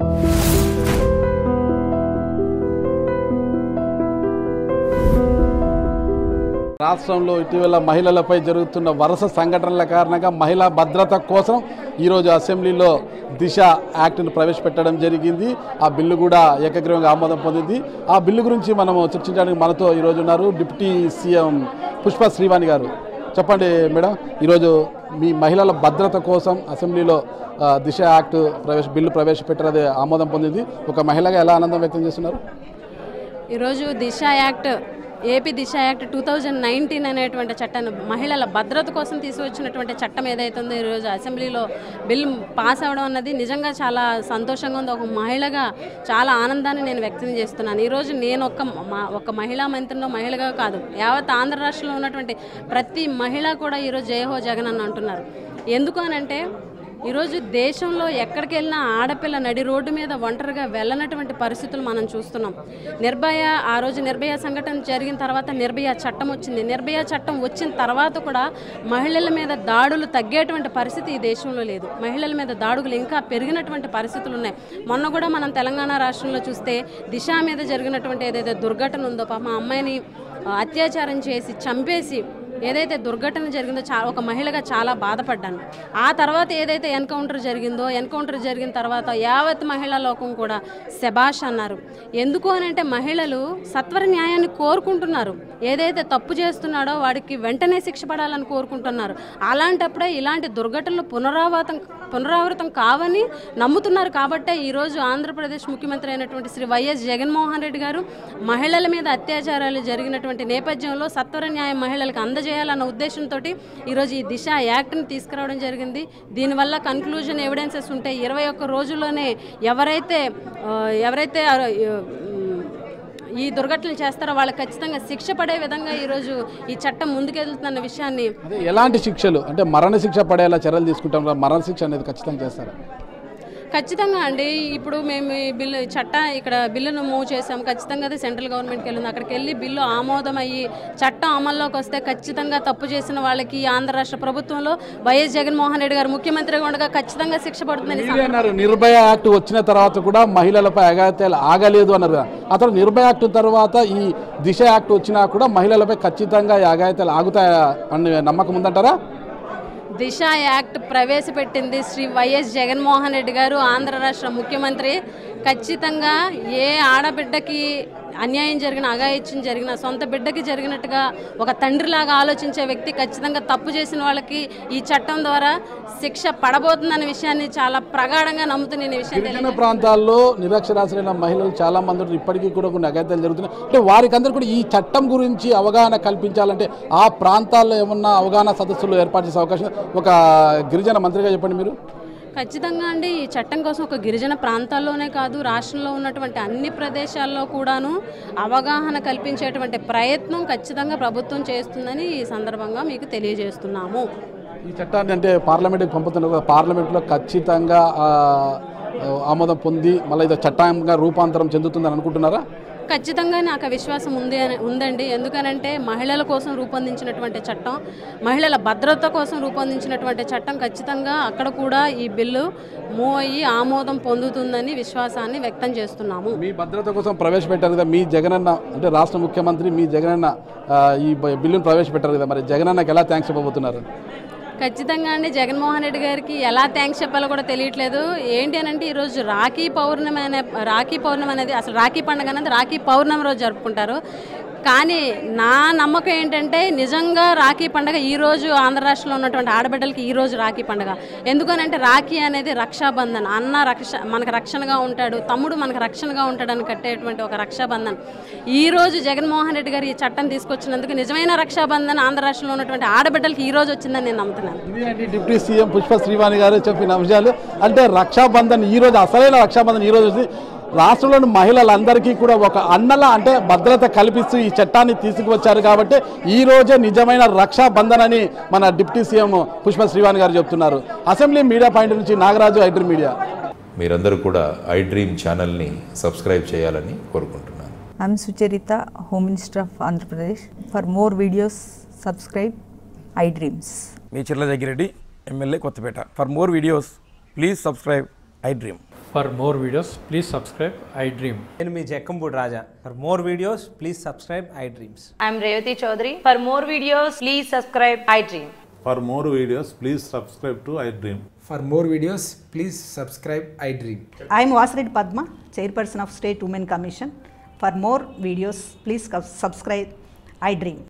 రాష్ట్రంలో ఇటీవల మహిళలపై జరుగుతున్న వరుస సంఘటనల కారణంగా మహిళా భద్రత కోసం ఈరోజు అసెంబ్లీలో దిశ యాక్ట్ను ప్రవేశపెట్టడం జరిగింది ఆ బిల్లు కూడా ఏకగ్రీవంగా ఆమోదం పొందింది ఆ బిల్లు గురించి మనము చర్చించడానికి మనతో ఈరోజు ఉన్నారు డిప్యూటీ సీఎం పుష్ప శ్రీవాణి గారు చెప్పండి మేడం ఈరోజు మీ మహిళల భద్రత కోసం అసెంబ్లీలో ఆ, దిశ యాక్ట్ ప్రవేశ బిల్లు ప్రవేశపెట్టారు అది ఆమోదం పొందింది ఒక మహిళగా ఎలా ఆనందం వ్యక్తం చేస్తున్నారు ఈరోజు Disha act AP Disha act two thousand nineteen అనేటువంటి చట్టాన్ని మహిళల భద్రత కోసం తీసుకొచ్చినటువంటి చట్టం ఏదైతే ఉందో ఈరోజు అసెంబ్లీలో బిల్ పాస్ అవ్వడం అన్నది నిజంగా చాలా సంతోషంగా ఉంది ఒక మహిళగా చాలా ఆనందాన్ని నేను వ్యక్తం చేస్తున్నాను ఈరోజు నేను ఒక మ- ఒక మహిళా మంత్రిలో మహిళగా కాదు యావత్ ఆంధ్ర రాష్ట్రంలో ఉన్నటువంటి ప్రతి మహిళ కూడా ఈరోజు జయహో జగన్ అని అంటున్నారు ఎందుకు అనంటే ఈరోజు దేశంలో ఎక్కడికి వెళ్ళినా ఆడపిల్ల నడి రోడ్డు మీద ఒంటరిగా వెళ్ళనటువంటి పరిస్థితులు మనం చూస్తున్నాం నిర్భయ ఆ రోజు నిర్భయ సంఘటన జరిగిన తర్వాత నిర్భయ చట్టం వచ్చింది నిర్భయ చట్టం వచ్చిన తర్వాత కూడా మహిళల మీద దాడులు తగ్గేటువంటి పరిస్థితి ఈ దేశంలో లేదు మహిళల మీద దాడులు ఇంకా పెరిగినటువంటి పరిస్థితులు ఉన్నాయి మొన్న కూడా మనం తెలంగాణ రాష్ట్రంలో చూస్తే దిశ మీద జరిగినటువంటి ఏదైతే దుర్ఘటన ఉందో పాప ఆ అమ్మాయిని ఆ, అత్యాచారం చేసి చంపేసి ఏదైతే దుర్ఘటన జరిగిందో చా ఒక మహిళగా చాలా బాధపడ్డాను ఆ తర్వాత ఏదైతే ఎన్కౌంటర్ జరిగిందో ఎన్కౌంటర్ జరిగిన తర్వాత యావత్ మహిళా లోకం కూడా శబాష్ అన్నారు ఎందుకు అని అంటే మహిళలు సత్వర న్యాయాన్ని కోరుకుంటున్నారు ఏదైతే తప్పు చేస్తున్నాడో వాడికి వెంటనే శిక్ష పడాలని కోరుకుంటున్నారు అలాంటప్పుడే ఇలాంటి దుర్ఘటనలు పునరావృతం పునరావృతం కావని నమ్ముతున్నారు కాబట్టే ఈరోజు ఆంధ్రప్రదేశ్ ముఖ్యమంత్రి అయినటువంటి శ్రీ వైఎస్ జగన్మోహన్ రెడ్డి గారు మహిళల మీద అత్యాచారాలు జరిగినటువంటి నేపథ్యంలో సత్వర న్యాయం మహిళలకు అందజేయాలన్న ఉద్దేశంతో ఈరోజు ఈ దిశ యాక్ట్ని తీసుకురావడం జరిగింది దీనివల్ల కన్క్లూజన్ ఎవిడెన్సెస్ ఉంటాయి ఇరవై ఒక్క రోజుల్లోనే ఎవరైతే ఆ, ఎవరైతే ఆ, ఉమ్, ఈ దుర్ఘటనలు చేస్తారో వాళ్ళకి ఖచ్చితంగా శిక్ష పడే విధంగా ఈరోజు ఈ చట్టం ముందుకెళ్తున్న విషయాన్ని అదే ఎలాంటి శిక్షలు అంటే మరణ శిక్ష పడేలా చర్యలు తీసుకుంటాం కదా, మరణ శిక్ష అనేది ఖచ్చితంగా చేస్తారా ఖచ్చితంగా అండి ఇప్పుడు మేము ఈ బిల్లు ఈ చట్ట ఇక్కడ బిల్లును మూవ్ చేసాం ఖచ్చితంగా అది సెంట్రల్ గవర్నమెంట్కి వెళ్ళింది అక్కడికి వెళ్ళి బిల్లు ఆమోదం అయ్యి చట్టం అమల్లోకి వస్తే ఖచ్చితంగా తప్పు చేసిన వాళ్ళకి ఈ ఆంధ్ర రాష్ట్ర ప్రభుత్వంలో వైఎస్ జగన్మోహన్ రెడ్డి గారు ముఖ్యమంత్రిగా ఉండగా ఖచ్చితంగా శిక్ష పడుతుందని మీరే అన్నారు నిర్భయ యాక్ట్ వచ్చిన తర్వాత కూడా మహిళలపై అఘాయిత్యాలు ఆగలేదు అన్నారు కదా. అతను నిర్భయ యాక్ట్ తర్వాత ఈ దిశ యాక్ట్ వచ్చినా కూడా మహిళలపై ఖచ్చితంగా ఈ అఘాయిత్యాలు ఆగుతాయా అని నమ్మకం ఉందంటారా దిశ యాక్ట్ ప్రవేశపెట్టింది శ్రీ వైఎస్ జగన్మోహన్ రెడ్డి గారు ఆంధ్ర రాష్ట్ర ముఖ్యమంత్రి ఖచ్చితంగా ఏ ఆడబిడ్డకి అన్యాయం జరిగిన అఘాయిత్యం జరిగిన సొంత బిడ్డకి జరిగినట్టుగా ఒక తండ్రిలాగా ఆలోచించే వ్యక్తి ఖచ్చితంగా తప్పు చేసిన వాళ్ళకి ఈ చట్టం ద్వారా శిక్ష పడబోతుందనే విషయాన్ని చాలా ప్రగాఢంగా నమ్ముతున్న ఈ విషయం గిరిజన ప్రాంతాల్లో నిరక్షరాస్యులైన మహిళలు చాలా మంది ఉన్నారు. ఇప్పటికీ కూడా కొన్ని అఘాయిత్యాలు జరుగుతున్నాయి అంటే వారికి అందరూ కూడా ఈ చట్టం గురించి అవగాహన కల్పించాలంటే ఆ ప్రాంతాల్లో ఏమన్నా అవగాహన సదస్సులు ఏర్పాటు చేసే అవకాశం ఒక గిరిజన మంత్రిగా చెప్పండి మీరు ఖచ్చితంగా అండి ఈ చట్టం కోసం ఒక గిరిజన ప్రాంతాల్లోనే కాదు రాష్ట్రంలో ఉన్నటువంటి అన్ని ప్రదేశాల్లో కూడాను అవగాహన కల్పించేటువంటి ప్రయత్నం ఖచ్చితంగా ప్రభుత్వం చేస్తుందని ఈ సందర్భంగా మీకు తెలియజేస్తున్నాము ఈ చట్టాన్ని అంటే పార్లమెంట్కి పంపుతున్నారు కదా పార్లమెంట్లో ఖచ్చితంగా ఆ, ఆమోదం పొంది మళ్ళీ ఇది చట్టంగా రూపాంతరం చెందుతుందని అనుకుంటున్నారా ఖచ్చితంగా నాకు ఆ విశ్వాసం ఉంది అని ఉందండి ఎందుకనంటే మహిళల కోసం రూపొందించినటువంటి చట్టం మహిళల భద్రత కోసం రూపొందించినటువంటి చట్టం ఖచ్చితంగా అక్కడ కూడా ఈ బిల్లు మూవ్ అయ్యి ఆమోదం పొందుతుందని విశ్వాసాన్ని వ్యక్తం చేస్తున్నాము మీ భద్రత కోసం ప్రవేశపెట్టారు కదా మీ జగనన్న అంటే రాష్ట్ర ముఖ్యమంత్రి మీ జగనన్న ఆ, ఈ బ- బిల్లును ప్రవేశపెట్టారు కదా మరి జగనన్నకి ఎలా థ్యాంక్స్ చెప్పబోతున్నారు ఖచ్చితంగా అండి జగన్మోహన్ రెడ్డి గారికి ఎలా థ్యాంక్స్ చెప్పాలో కూడా తెలియట్లేదు ఏంటి అని అంటే ఈరోజు రాఖీ పౌర్ణమి అనే రాఖీ పౌర్ణమి అనేది అసలు రాఖీ పండుగ అనేది రాఖీ పౌర్ణమి రోజు జరుపుకుంటారు కానీ నా నమ్మకం ఏంటంటే నిజంగా రాఖీ పండుగ ఈ రోజు ఆంధ్ర రాష్ట్రంలో ఉన్నటువంటి ఆడబిడ్డలకి ఈ రోజు రాఖీ పండుగ ఎందుకనంటే రాఖీ అనేది రక్షాబంధన్ అన్న రక్ష మనకు రక్షణగా ఉంటాడు తమ్ముడు మనకు రక్షణగా ఉంటాడని కట్టేటువంటి ఒక రక్షాబంధన్ ఈ రోజు జగన్మోహన్ రెడ్డి గారు ఈ చట్టం తీసుకొచ్చినందుకు నిజమైన రక్షాబంధన్ ఆంధ్ర రాష్ట్రంలో ఉన్నటువంటి ఆడబిడ్డలకి ఈ రోజు వచ్చిందని నేను నమ్ముతున్నాను ఇది అండి డిప్యూటీ సీఎం పుష్ప శ్రీవాణి గారు చెప్పిన అంశాలు అంటే రక్షాబంధన్ ఈ రోజు అసలైన రక్షాబంధన్ ఈ రోజు వచ్చి రాష్ట్రంలోని మహిళలందరికీ కూడా ఒక అన్నల అంటే భద్రత కల్పిస్తూ ఈ చట్టాన్ని తీసుకువచ్చారు కాబట్టి ఈ రోజే నిజమైన రక్షాబంధన్ అని మన డిప్యూటీ సీఎం పుష్ప శ్రీవాణి గారు చెప్తున్నారు అసెంబ్లీ మీడియా పాయింట్ నుంచి నాగరాజు ఐడ్రీ మీడియా మీరందరూ కూడా ఐ డ్రీమ్ ఛానల్ని సబ్స్క్రైబ్ చేయాలని కోరుకుంటున్నాను I'm Sucharita, Home Minister of Andhra Pradesh. For more videos, subscribe iDreams. మీ Chirla Jaggireddy MLA Kothapeta for more videos please subscribe I dream For more videos, please subscribe I Dream. నేను మీ Jakkampudi Raja for more videos please subscribe I dreams I'm Revati Chaudhary. For more videos, please subscribe iDream. For more videos, please subscribe to iDream. For more videos, please subscribe iDream. I am Vasireddy Padma, Chairperson of State Women Commission. For more videos, please subscribe iDream.